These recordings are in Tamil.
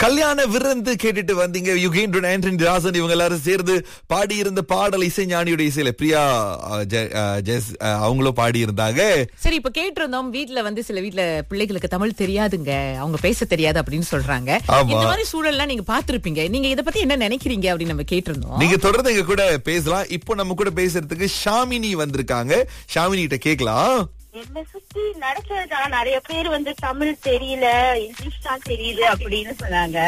கல்யாண விருந்து கேட்டுட்டு வந்தீங்க யுகேந்திரன் ஆண்டனி ராசன் இவங்க எல்லாரும் சேர்ந்து பாடி இருந்த பாடல் இசை ஞானியோட இசையில பிரியா அஹ், ஜெ- அஹ், ஜெஸ் அஹ், அவங்களும் பாடி இருந்தாங்க சரி இப்ப கேட்டிருந்தோம் வீட்ல வந்து சில வீட்ல பிள்ளைகளுக்கு தமிழ் தெரியாதுங்க அவங்க பேச தெரியாது அப்படின்னு சொல்றாங்க ஆமா. இந்த மாதிரி சூழல்லாம் நீங்க பாத்திருப்பீங்க நீங்க இத பத்தி என்ன நினைக்கிறீங்க அப்படின்னு நம்ம கேட்டிருந்தோம் நீங்க தொடர்ந்து எங்க கூட பேசலாம் இப்போ நம்ம கூட பேசுறதுக்கு ஷாமினி வந்திருக்காங்க ஷாமினி கிட்ட கேக்கலாம் என்ன சுத்தி நடக்கிறதுதான் நிறைய பேர் வந்து தமிழ் தெரியல இங்கிலீஷ் தான் தெரியுது அப்படின்னு சொன்னாங்க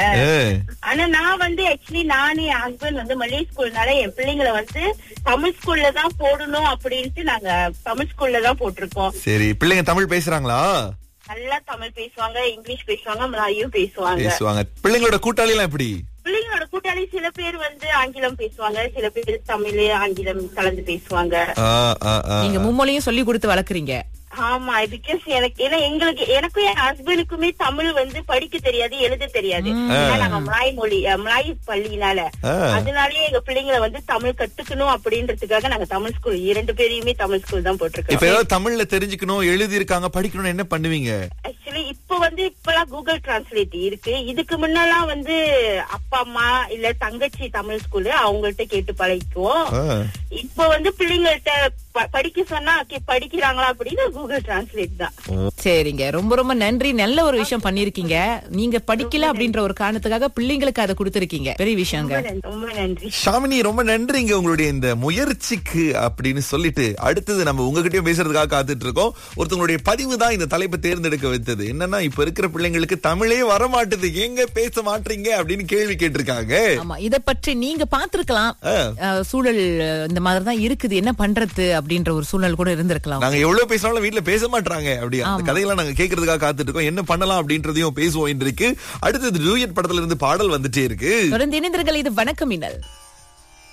ஆனா நான் வந்து ஆக்சுவலி நானே என் ஹஸ்பண்ட் வந்து மல்லிகை ஸ்கூல்னால என் பிள்ளைங்களை வந்து தமிழ் ஸ்கூல்ல தான் போடணும் அப்படின்ட்டு நாங்க தமிழ் ஸ்கூல்ல தான் போட்டிருக்கோம் சரி பிள்ளைங்க தமிழ் பேசுறாங்களா நல்லா தமிழ் பேசுவாங்க இங்கிலீஷ் பேசுவாங்க மலாயும் பேசுவாங்க பேசுவாங்க பிள்ளைங்களோட கூட்டாளி எல்லாம் எப்படி பிள்ளைங்களோட கூட்டாளி சில பேர் வந்து ஆங்கிலம் பேசுவாங்க சில பேர் தமிழ் ஆங்கிலம் கலந்து பேசுவாங்க ஆ, ஆ, ஆ. நீங்க மும்மொழியும் சொல்லி கொடுத்து வளர்க்குறீங்க ஆமா பிகாஸ் எனக்கு ஏன்னா எங்களுக்கு எனக்கும் என் ஹஸ்பண்டுக்குமே தமிழ் வந்து படிக்க தெரியாது எழுத தெரியாது ஏன்னா நாங்க மலாய் மொழி அஹ், மலாய் பள்ளினால ஆ. அதனாலயே எங்க பிள்ளைங்களை வந்து தமிழ் கத்துக்கணும் அப்படின்றதுக்காக நாங்க தமிழ் ஸ்கூல் இரண்டு பேரையுமே தமிழ் ஸ்கூல் தான் இப்ப போட்டிருக்கோம் ஏதாவது தமிழ்ல தெரிஞ்சுக்கணும் எழுதி இருக்காங்க படிக்கணும் என்ன பண்ணுவீங்க ஆக்சுவலி இப்ப வந்து இப்பெல்லாம் கூகுள் டிரான்ஸ்லேட் இருக்கு இதுக்கு முன்னெல்லாம் வந்து அப்பா அம்மா இல்ல தங்கச்சி தமிழ் ஸ்கூலு அவங்கள்ட்ட கேட்டு பழகிக்குவோம் ஆ. இப்ப வந்து பிள்ளைங்கள்ட்ட ப- படிக்க சொன்னா okay, படிக்கிறாங்களா அப்படின்னு கூகுள் டிரான்ஸ்லேட் தான் சரிங்க ரொம்ப ரொம்ப நன்றி நல்ல ஒரு விஷயம் பண்ணிருக்கீங்க நீங்க படிக்கல அப்படின்ற ஒரு காரணத்துக்காக பிள்ளைங்களுக்கு அதை கொடுத்திருக்கீங்க பெரிய விஷயங்க ரொம்ப நன்றி, ரொம்ப நன்றி ஷாமினி ரொம்ப நன்றிங்க உங்களுடைய இந்த முயற்சிக்கு அப்படின்னு சொல்லிட்டு அடுத்தது நம்ம உங்ககிட்டயும் பேசுறதுக்காக காத்துட்டு இருக்கோம் ஒருத்தவங்களுடைய பதிவு தான் இந்த தலைப்பை தேர்ந்தெடுக்க வைத்தது என்னன்னா இப்ப இருக்கிற பிள்ளைங்களுக்கு தமிழே வர மாட்டுது எங்க பேச மாட்டீங்க அப்படின்னு கேள்வி கேட்டிருக்காங்க ஆமா இத பற்றி நீங்க பாத்திருக்கலாம் ஆ. அஹ், சூழல் அஹ், இந்த மாதிரி தான் இருக்குது என்ன பண்றது அப்படின்ற ஒரு சூழல் கூட இருந்திருக்கலாம் நாங்க எவ்வளவு பேசினாலும் வீட்ல பேச மாட்டாங்க அப்படி அந்த கதையெல்லாம் நாங்க கேட்கறதுக்காக காத்துட்டு இருக்கோம் என்ன பண்ணலாம் அப்படின்றதையும் பேசுவோம் இன்றைக்கு அடுத்தது டூயட் படத்துல இருந்து பாடல் வந்துட்டே இருக்கு தொடர்ந்து இணைந்திருங்கள் இது வணக்கம் மின்னல்